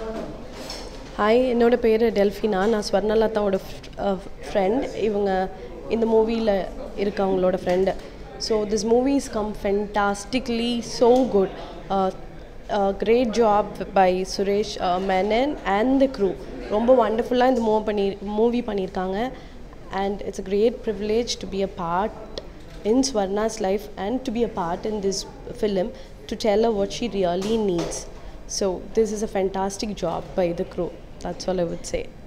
Hi என்னோட பேர் Delphina நான் ஸ்வர்ணலதாவோட ஃப்ரெண்ட் இவங்க இந்த மூவியில் இருக்கவங்களோட friend so this movies come fantastically so good great job by Suresh Menon and the crew ரொம்ப வண்டர்ஃபுல்லாக இந்த மூவ் பண்ணி மூவி பண்ணியிருக்காங்க and it's a great privilege to be a part in Swarna's life and to be a part in this film to tell her what she really needs. So, this is a fantastic job by the crew. That's all I would say.